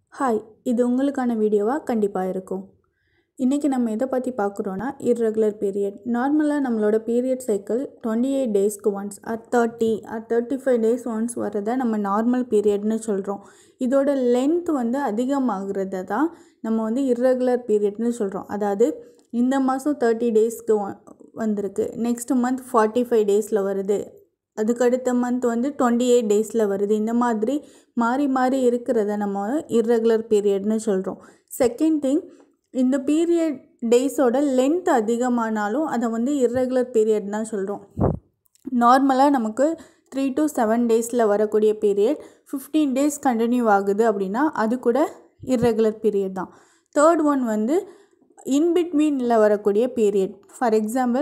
hi இது உங்களுக்கான வீடியோவாக கண்டிப்பாக இருக்கும் இன்றைக்கி நம்ம எதை பற்றி பார்க்குறோன்னா இர்ரெகுலர் பீரியட் நார்மலாக நம்மளோட பீரியட் சைக்கிள் டுவெண்ட்டி எயிட் டேஸ்க்கு once or thirty or thirty five days once வரதை நம்ம நார்மல் பீரியட்னு சொல்கிறோம் இதோட லென்த் வந்து அதிகமாகிறத தான் நம்ம வந்து இர்ரெகுலர் பீரியட்னு சொல்கிறோம் அதாவது இந்த மாதம் தேர்ட்டி டேஸ்க்கு வந்திருக்கு நெக்ஸ்ட் மந்த் ஃபார்ட்டி ஃபைவ் டேஸில் வருது அதுக்கடுத்த மந்த் வந்து டுவெண்ட்டி எயிட் டேஸில் வருது இந்த மாதிரி மாறி மாறி இருக்கிறத நம்ம இர்ரெகுலர் பீரியட்னு சொல்கிறோம் செகண்ட் திங் இந்த பீரியட் டேஸோட லென்த் அதிகமானாலும் அதை வந்து இர்ரெகுலர் பீரியட் தான் சொல்கிறோம் நார்மலாக நமக்கு த்ரீ டு செவன் டேஸில் வரக்கூடிய பீரியட் ஃபிஃப்டீன் டேஸ் கண்டினியூ ஆகுது அப்படின்னா அது கூட இர்ரெகுலர் பீரியட் தான் தேர்ட் ஒன் வந்து இன்பிட்வீனில் வரக்கூடிய period for example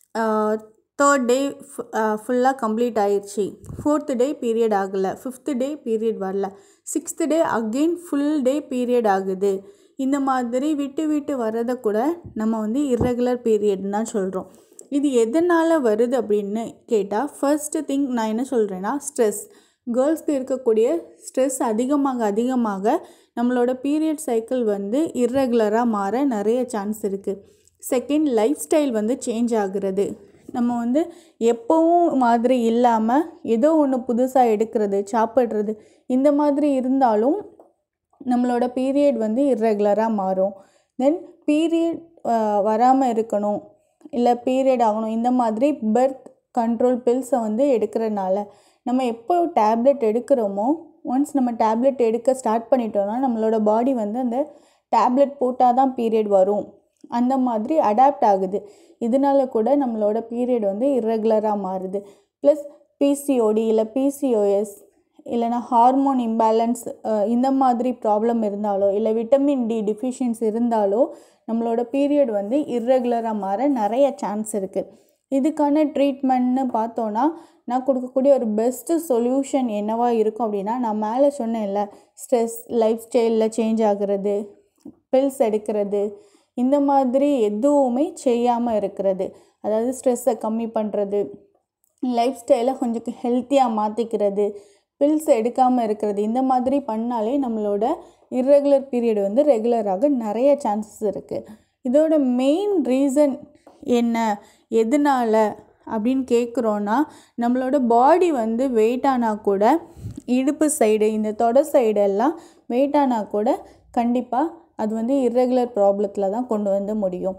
third day ஃபுல்லாக கம்ப்ளீட் ஆயிடுச்சு ஃபோர்த்து டே பீரியட் ஆகலை ஃபிஃப்த்து டே பீரியட் வரல sixth day again full day period ஆகுது இந்த மாதிரி விட்டு விட்டு வரதை கூட நம்ம வந்து இர்ரெகுலர் பீரியட்னு தான் சொல்கிறோம் இது எதனால் வருது அப்படின்னு கேட்டால் ஃபர்ஸ்ட்டு திங் நான் என்ன சொல்கிறேன்னா ஸ்ட்ரெஸ் கேர்ள்ஸ்க்கு இருக்கக்கூடிய ஸ்ட்ரெஸ் அதிகமாக அதிகமாக நம்மளோட பீரியட் சைக்கிள் வந்து இர்ரெகுலராக மாற நிறைய சான்ஸ் இருக்குது செகண்ட் லைஃப் ஸ்டைல் வந்து சேஞ்ச் ஆகுறது நம்ம வந்து எப்போவும் மாதிரி இல்லாமல் ஏதோ ஒன்று புதுசாக எடுக்கிறது சாப்பிட்றது இந்த மாதிரி இருந்தாலும் நம்மளோட பீரியட் வந்து இர்ரெகுலராக மாறும் தென் பீரியட் வராமல் இருக்கணும் இல்லை பீரியட் ஆகணும் இந்த மாதிரி பர்த் கண்ட்ரோல் பில்ஸை வந்து எடுக்கிறனால நம்ம எப்போ டேப்லெட் எடுக்கிறோமோ ஒன்ஸ் நம்ம டேப்லெட் எடுக்க ஸ்டார்ட் பண்ணிட்டோம்னா நம்மளோட பாடி வந்து அந்த டேப்லெட் போட்டால் தான் பீரியட் வரும் அந்த மாதிரி அடாப்ட் ஆகுது இதனால கூட நம்மளோட பீரியட் வந்து இர்ரெகுலராக மாறுது ப்ளஸ் பிசிஓடி இல்லை பிசிஓஎஸ் இல்லைனா ஹார்மோன் இம்பேலன்ஸ் இந்த மாதிரி ப்ராப்ளம் இருந்தாலோ இல்லை விட்டமின் டி டிஃபிஷியன்ஸ் இருந்தாலோ நம்மளோட பீரியட் வந்து இர்ரெகுலராக மாற நிறைய சான்ஸ் இருக்குது இதுக்கான ட்ரீட்மெண்ட்னு பார்த்தோன்னா நான் கொடுக்கக்கூடிய ஒரு பெஸ்ட்டு சொல்யூஷன் என்னவாக இருக்கும் அப்படின்னா நான் மேலே சொன்னேன்ல ஸ்ட்ரெஸ் லைஃப் ஸ்டைலில் சேஞ்ச் ஆகிறது பில்ஸ் எடுக்கிறது இந்த மாதிரி எதுவுமே செய்யாமல் இருக்கிறது அதாவது ஸ்ட்ரெஸ்ஸை கம்மி பண்ணுறது லைஃப் ஸ்டைலை கொஞ்சம் ஹெல்த்தியாக மாற்றிக்கிறது பில்ஸ் எடுக்காமல் இருக்கிறது இந்த மாதிரி பண்ணாலே நம்மளோட இர்ரெகுலர் பீரியட் வந்து ரெகுலராக நிறைய சான்சஸ் இருக்குது இதோட மெயின் ரீசன் என்ன எதனால் அப்படின்னு கேட்குறோன்னா நம்மளோட பாடி வந்து வெயிட் ஆனால் கூட இடுப்பு சைடு இந்த தொட சைடெல்லாம் வெயிட் ஆனால் கூட கண்டிப்பாக அது வந்து இர்ரெகுலர் ப்ராப்ளத்தில் தான் கொண்டு வந்து முடியும்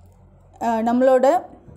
நம்மளோட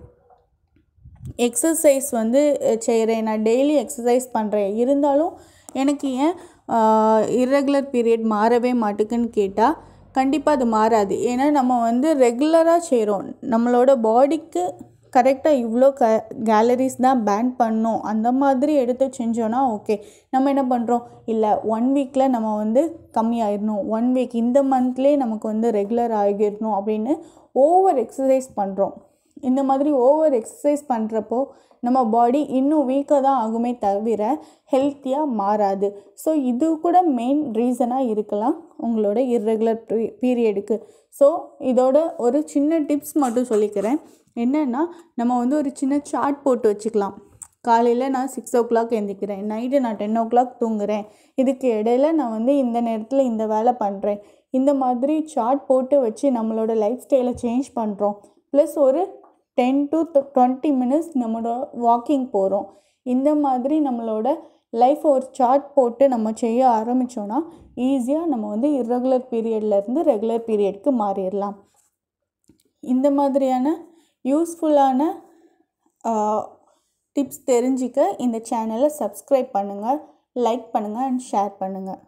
எக்ஸசைஸ் வந்து செய்கிறேன் நான் டெய்லி எக்ஸசைஸ் பண்ணுறேன் இருந்தாலும் எனக்கு ஏன் இர்ரெகுலர் பீரியட் மாறவே மாட்டுக்குன்னு கேட்டால் கண்டிப்பாக அது மாறாது ஏன்னா நம்ம வந்து ரெகுலராக செய்கிறோம் நம்மளோட பாடிக்கு கரெக்டாக இவ்வளோ க கேலரிஸ் தான் பேன் பண்ணோம் அந்த மாதிரி எடுத்து செஞ்சோன்னா ஓகே நம்ம என்ன பண்ணுறோம் இல்லை ஒன் வீக்கில் நம்ம வந்து கம்மியாயிடணும் ஒன் வீக் இந்த மந்த்லேயே நமக்கு வந்து ரெகுலர் ஆகிடணும் அப்படின்னு ஓவர் எக்ஸசைஸ் பண்ணுறோம் இந்த மாதிரி ஓவர் எக்ஸசைஸ் பண்ணுறப்போ நம்ம பாடி இன்னும் வீக்காக தான் ஆகுமே தவிர ஹெல்த்தியாக மாறாது ஸோ இது கூட மெயின் ரீசனாக இருக்கலாம் உங்களோட இர்ரெகுலர் பீரியடுக்கு ஸோ இதோட ஒரு சின்ன டிப்ஸ் மட்டும் சொல்லிக்கிறேன் என்னென்னா நம்ம வந்து ஒரு சின்ன சார்ட் போட்டு வச்சுக்கலாம் காலையில் நான் சிக்ஸ் ஓ கிளாக் எழுந்திக்கிறேன் நைட்டு நான் டென் ஓ கிளாக் தூங்குறேன் இதுக்கு இடையில நான் வந்து இந்த நேரத்தில் இந்த வேலை பண்ணுறேன் இந்த மாதிரி சார்ட் போட்டு வச்சு நம்மளோட லைஃப் ஸ்டைலை சேஞ்ச் பண்ணுறோம் ப்ளஸ் ஒரு டென் டு டுவெண்ட்டி மினிட்ஸ் நம்மளோட வாக்கிங் போகிறோம் இந்த மாதிரி நம்மளோட லைஃப் ஒரு சார்ட் போட்டு நம்ம செய்ய ஆரம்பித்தோன்னா ஈஸியாக நம்ம வந்து இர்ரெகுலர் பீரியட்லேருந்து ரெகுலர் பீரியட்க்கு மாறிடலாம் இந்த மாதிரியான யூஸ்ஃபுல்லான டிப்ஸ் தெரிஞ்சிக்க இந்த சேனலை சப்ஸ்கிரைப் பண்ணுங்கள் லைக் பண்ணுங்கள் அண்ட் ஷேர் பண்ணுங்கள்